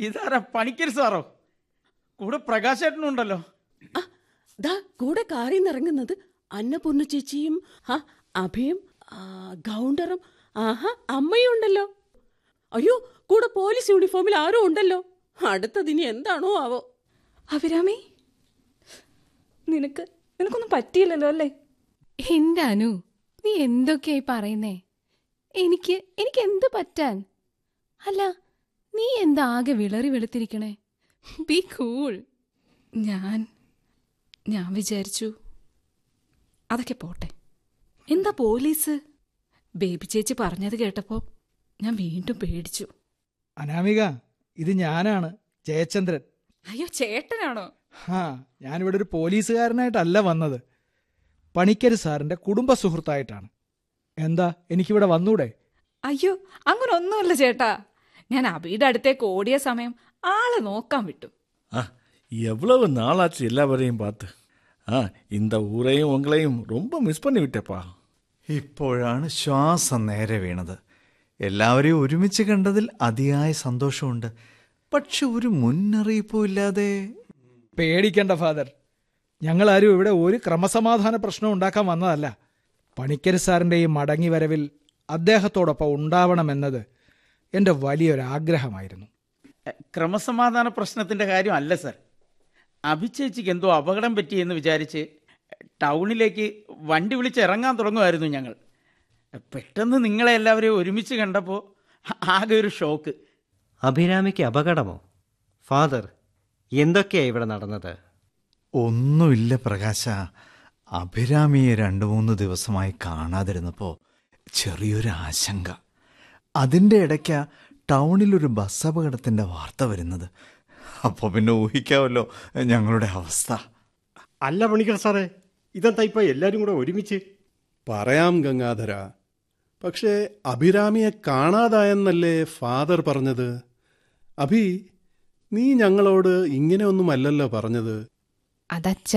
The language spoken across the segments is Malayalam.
ഇതാരാ പണിക്കര് സാറോ കൂടെ പ്രകാശേട്ടനുണ്ടല്ലോ ആ, ദാ കൂടെ കാറിൽ നിന്ന് ഇറങ്ങുന്നത് അന്നപൂർണ്ണ ചേച്ചിയും ആ അഭയും ആ, ഗൗണ്ടറും ആഹാ അമ്മയും ഉണ്ടല്ലോ അയ്യോ കൂടെ പോലീസ് യൂണിഫോമിൽ ആരോ ഉണ്ടല്ലോ അടുത്തതിനി എന്താണോ ആവോ അഭിരാമി നിനക്ക് നിനക്കൊന്നും പറ്റിയില്ലല്ലോ അല്ലേ എന്റെ അനു നീ എന്തൊക്കെയായി പറയുന്നേ എനിക്ക് എനിക്ക് എന്ത് പറ്റാൻ അല്ല നീ എന്താ ആകെ വിളറി വെളുത്തിരിക്കണേ ബി കൂൾ ഞാൻ ഞാൻ വിചാരിച്ചു അതൊക്കെ പോട്ടെ എന്താ പോലീസ് ബേബി ചേച്ചി പറഞ്ഞത് കേട്ടപ്പോ ഞാൻ വീണ്ടും പേടിച്ചു അനാമിക ഇത് ഞാനാണ് ജയചന്ദ്രൻ അയ്യോ ചേട്ടനാണോ ഹാ ഞാനിവിടെ ഒരു പോലീസുകാരനായിട്ടല്ല വന്നത് പണിക്കര് സാറിന്റെ കുടുംബ സുഹൃത്തായിട്ടാണ് എന്താ എനിക്കിവിടെ വന്നൂടെ അയ്യോ അങ്ങനെ ഒന്നുമല്ല ചേട്ടാ ഞാൻ അബിയുടെ അടുത്തേക്ക് ഓടിയ സമയം ആളെ നോക്കാൻ വിട്ടു ஆ எவ்வளவு நாளாச்சு எல்லாவரையும் பார்த்து ஆ இந்த ஊரையும் உங்களையும் ரொம்ப மிஸ் பண்ணி விட்டேப்பா ഇപ്പോഴാണ് ശ്വാസം നേരെ വീണത് എല്ലാവരെയും ഒരുമിച്ച് കണ്ടതിൽ അതിയായ സന്തോഷമുണ്ട് പക്ഷെ ഒരു മുന്നറിയിപ്പും ഇല്ലാതെ പേടിക്കണ്ട ഫാദർ ഞങ്ങളാരും ഇവിടെ ഒരു ക്രമസമാധാന പ്രശ്നം ഉണ്ടാക്കാൻ വന്നതല്ല പണിക്കര് സാറിന്റെ ഈ മടങ്ങി വരവിൽ അദ്ദേഹത്തോടൊപ്പം ഉണ്ടാവണമെന്നത് എൻ്റെ വലിയൊരു ആഗ്രഹമായിരുന്നു എ, ക്രമസമാധാന പ്രശ്നത്തിന്റെ കാര്യം അല്ല സർ അഭിചേച്ചിക്ക് എന്തോ അപകടം പറ്റിയെന്ന് വിചാരിച്ച് ടൗണിലേക്ക് വണ്ടി വിളിച്ച് ഇറങ്ങാൻ തുടങ്ങുമായിരുന്നു ഞങ്ങൾ പെട്ടെന്ന് നിങ്ങളെ എല്ലാവരെയും ഒരുമിച്ച് കണ്ടപ്പോൾ ആകെ ഒരു ഷോക്ക് അഭിരാമിക്ക് അപകടമോ ഫാദർ എന്തൊക്കെയാ ഇവിടെ നടന്നത് ഒന്നുമില്ല പ്രകാശ അഭിരാമിയെ രണ്ടു മൂന്ന് ദിവസമായി കാണാതിരുന്നപ്പോൾ ചെറിയൊരു ആശങ്ക അതിൻ്റെ ഇടയ്ക്ക ടൗണിലൊരു ബസ് അപകടത്തിൻ്റെ വാർത്ത വരുന്നത് അപ്പോൾ പിന്നെ ഊഹിക്കാമല്ലോ ഞങ്ങളുടെ അവസ്ഥ അല്ല പണിക്കർ സാറേ ഇതെന്താ ഇപ്പൊ എല്ലാരും കൂടെ ഒരുമിച്ച് പറയാം ഗംഗാധര പക്ഷേ അഭിരാമിയെ കാണാതായെന്നല്ലേ ഫാദർ പറഞ്ഞത് അഭി നീ ഞങ്ങളോട് ഇങ്ങനെയൊന്നുമല്ലല്ലോ പറഞ്ഞത് അതച്ച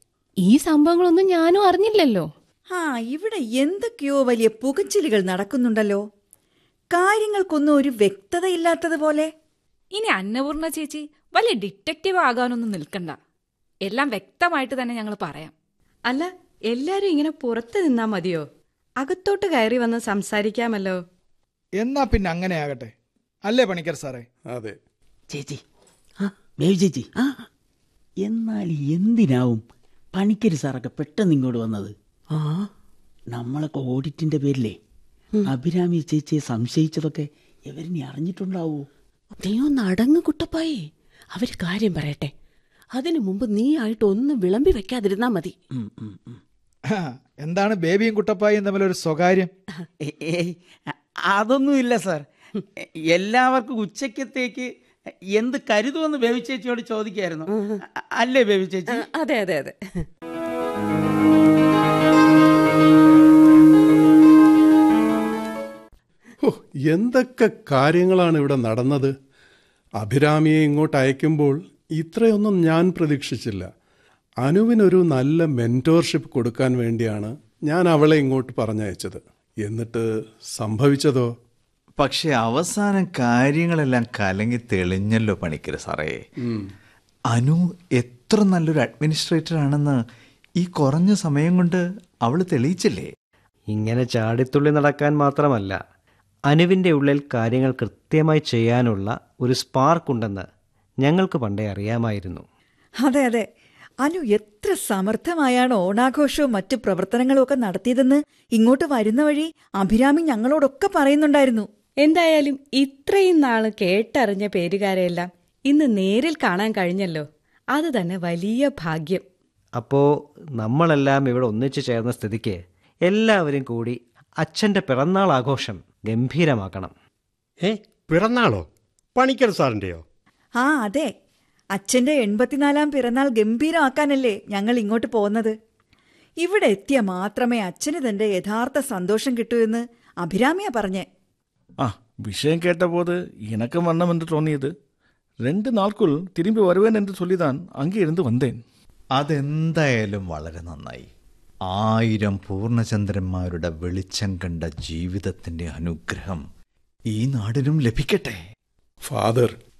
ഈ സംഭവങ്ങളൊന്നും ഞാനും അറിഞ്ഞില്ലല്ലോ ആ ഇവിടെ എന്തൊക്കെയോ വലിയ പുകച്ചിലുകൾ നടക്കുന്നുണ്ടല്ലോ കാര്യങ്ങൾക്കൊന്നും ഒരു വ്യക്തതയില്ലാത്തതുപോലെ ഇനി അന്നപൂർണ ചേച്ചി വലിയ ഡിറ്റക്റ്റീവ് ആകാനൊന്നും നിൽക്കണ്ട എല്ലാം വ്യക്തമായിട്ട് തന്നെ ഞങ്ങൾ പറയാം അല്ല എല്ലാരും ഇങ്ങനെ പുറത്ത് നിന്നാ മതിയോ അകത്തോട്ട് കയറി വന്ന് സംസാരിക്കാമല്ലോ എന്നാ പിന്നെ അങ്ങനെ ആകട്ടെ അല്ലേ പണിക്കർ സാറേ അതെ ചേച്ചി ആ ബേബി ചേച്ചി ആ എന്നാൽ എന്തിനാവും പണിക്കര് സാറൊക്കെ പെട്ടെന്ന് ഇങ്ങോട്ട് വന്നത് ആ നമ്മളൊക്കെ ഓഡിറ്റിന്റെ പേരിലേ അഭിരാമി ചേച്ചിയെ സംശയിച്ചതൊക്കെ ഇവരിനി അറിഞ്ഞിട്ടുണ്ടാവൂ നീ ഒന്ന് അടങ്ങ് കുട്ടപ്പായി അവര് കാര്യം പറയട്ടെ അതിനു മുമ്പ് നീ ആയിട്ട് ഒന്നും വിളമ്പി വെക്കാതിരുന്നാ മതി ഉം, ഉം, ഉം. ഹാ, എന്താണ് ബേബിയും കുട്ടപ്പായും തമ്മിലൊരു സ്വകാര്യം ഏ- ഏയ്, അ- അതൊന്നുമില്ല സാർ എ- എല്ലാവർക്കും ഉച്ചക്കത്തേക്ക് എന്ത് കരുതുമെന്ന് ബേബി ചേച്ചിയോട് ചോദിക്കായിരുന്നു അ- അല്ലേ ബേബി ചേച്ചി ആ, അതെ അതെ അതെ ഹോ, എന്തൊക്കെ കാര്യങ്ങളാണ് ഇവിടെ നടന്നത് അഭിരാമിയെ ഇങ്ങോട്ട് അയക്കുമ്പോൾ ഇത്രയൊന്നും ഞാൻ പ്രതീക്ഷിച്ചില്ല അനുവിനൊരു നല്ല മെന്റോർഷിപ്പ് കൊടുക്കാൻ വേണ്ടിയാണ് ഞാൻ അവളെ ഇങ്ങോട്ട് പറഞ്ഞയച്ചത് എന്നിട്ട് സംഭവിച്ചതോ പക്ഷെ അവസാനം കാര്യങ്ങളെല്ലാം കലങ്ങി തെളിഞ്ഞല്ലോ പണിക്കര് സാറേ അനു എത്ര നല്ലൊരു അഡ്മിനിസ്ട്രേറ്റർ ആണെന്ന് ഈ കുറഞ്ഞ സമയം കൊണ്ട് അവൾ തെളിയിച്ചില്ലേ ഇങ്ങനെ ചാടിത്തുള്ളി നടക്കാൻ മാത്രമല്ല അനുവിൻ്റെ ഉള്ളിൽ കാര്യങ്ങൾ കൃത്യമായി ചെയ്യാനുള്ള ഒരു സ്പാർക്ക് ഉണ്ടെന്ന് ഞങ്ങൾക്ക് പണ്ടേ അറിയാമായിരുന്നു അതെ അതെ അനു എത്ര സമർത്ഥമായാണ് ഓണാഘോഷവും മറ്റു പ്രവർത്തനങ്ങളും ഒക്കെ നടത്തിയതെന്ന് ഇങ്ങോട്ട് വരുന്ന വഴി അഭിരാമി ഞങ്ങളോടൊക്കെ പറയുന്നുണ്ടായിരുന്നു എന്തായാലും ഇത്രയും നാള് കേട്ടറിഞ്ഞ പേരുകാരെയെല്ലാം ഇന്ന് നേരിൽ കാണാൻ കഴിഞ്ഞല്ലോ അത് തന്നെ വലിയ ഭാഗ്യം അപ്പോൾ നമ്മളെല്ലാം ഇവിടെ ഒന്നിച്ചു ചേർന്ന സ്ഥിതിക്ക് എല്ലാവരും കൂടി അച്ഛൻ്റെ പിറന്നാൾ ആഘോഷം ഗംഭീരമാക്കണം ഏ പിറന്നാളോ പണിക്കർ സാറിന്റെയോ ആ അതെ അച്ഛന്റെ എൺപത്തിനാലാം പിറന്നാൾ ഗംഭീരമാക്കാനല്ലേ ഞങ്ങൾ ഇങ്ങോട്ട് പോകുന്നത് ഇവിടെ എത്തിയ മാത്രമേ അച്ഛന് തന്റെ യഥാർത്ഥ സന്തോഷം കിട്ടൂ എന്ന് അഭിരാമിയ പറഞ്ഞേ ஆ விஷயம் கேட்டபோது எனக்கும் வண்ணம் என்று தோணியது ரெண்டு நாட்குள் திரும்பி வருவேன் என்று சொல்லிதான் அங்கே இருந்து வந்தேன் അതെന്തായാലും വളരെ നന്നായി ആയിരം പൂർണ്ണചന്ദ്രന്മാരുടെ വെളിച്ചം കണ്ട ജീവിതത്തിന്റെ അനുഗ്രഹം ഈ നാടിനും ലഭിക്കട്ടെ ഫാദർ